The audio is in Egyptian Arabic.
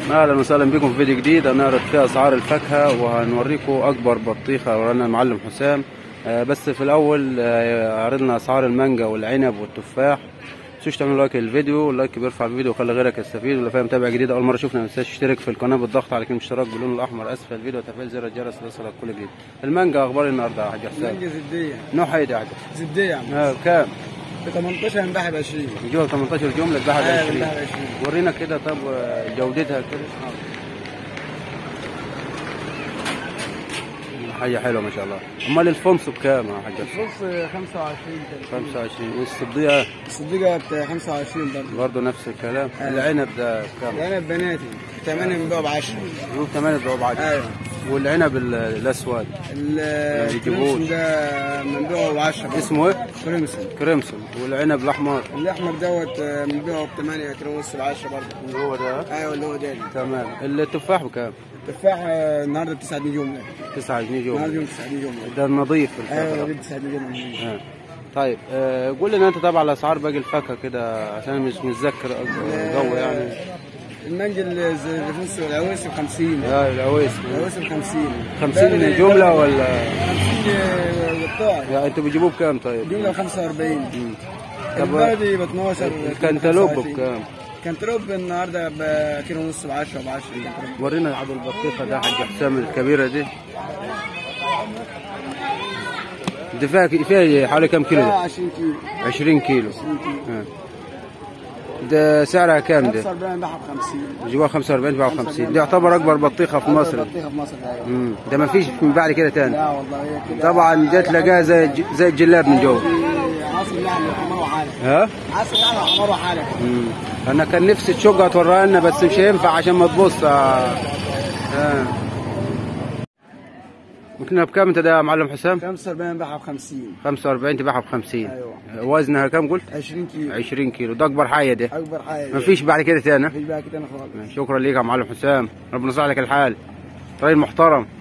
اهلا وسهلا بكم في فيديو جديد هنعرض فيه اسعار الفاكهه وهنوريكم اكبر بطيخه ورانا المعلم حسام آه، بس في الاول آه، عرضنا اسعار المانجا والعنب والتفاح متنسوش تعملوا لايك للفيديو واللايك بيرفع الفيديو ويخلي غيرك يستفيد ولو فاهم متابع جديد اول مره شفنا ما تنساش تشترك في القناه بالضغط على كلمه اشتراك باللون الاحمر اسفل الفيديو وتفعيل زر الجرس ليصلك كل جديد المانجا اخبار النهارده يا حاج حسام مانجا زبدية نوعها ايه ده يا حاج زبدية يا عم آه، كام ب 18 هنباعها ب 20 نجيبها ب 18 جمله تباعها ب ايوه 20 هنباعها ب 20 ورينا كده طب آه، جودتها كده حاجه حلوه ما شاء الله امال الفونس بكام يا حاج حسام الفلوس 25 30 25 والصديقه الصديقة ب 25 برضه برضه نفس الكلام أيوة. العنب ده بكام؟ العنب بناتي 8 بنبيعه ب 10 جروب 8 بربع عشرة. ايوه والعنب ال- الاسود بيجيبوش. الكريمسون ده بنبيعه ب 10 اسمه ايه؟ كريمسون كريمسون والعنب الاحمر الاحمر دوت آه، بنبيعه ب 8 كيلو ونص ب 10 برضه اللي هو ده ايوه اللي هو ده تمام التفاح بكام؟ التفاح آه، النهارده ب 9 جمله 9 جنيه النهارده جوه يوم 9 جمله ده النظيف ايوه الفاكهه ده 9 جمله آه. طيب آه قول لنا انت طبعا على اسعار باقي الفاكهه كده عشان أنا مش متذكر جو يعني المانجا الفلوس العويس ب 50 يا العويس العويس ب 50 50 جمله ولا 50 قطاع يا انتوا بتجيبوه بكام طيب؟ جمله ب 45 مم. طب البلدي ب 12 الكنتالوب بكام؟ كنتالوب النهارده بكيلو ونص ب 10 ب 10 ورينا عبد البطيخه ده حاج حسام الكبيره دي دي فيها فيها حوالي كام كيلو ده؟ 20 كيلو 20 كيلو 20 كيلو آه. ده سعرها كام ده؟ 45 باعها ب 50 جواها 45 بقى 50 دي يعتبر اكبر بطيخه في مصر بطيخه في مصر ايوه امم ده ما فيش من بعد كده تاني لا والله هي كده طبعا جت لقاها زي الج- زي الجلاب من جوه عصر يعني حمار وحاله ها عصر يعني حمار وحاله امم انا كان نفسي تشقها توريها لنا بس مش هينفع عشان ما تبص آه. آه. قلنا بكام انت ده يا معلم حسام 45 باعها ب 50 45 تبيعها ب 50 ايوه وزنها كام قلت 20 كيلو 20 كيلو ده اكبر حاجه ده اكبر حاجه ما فيش بعد كده تاني مفيش بقى كده انا خالص شكرا ليك يا معلم حسام ربنا يصلح لك الحال راجل محترم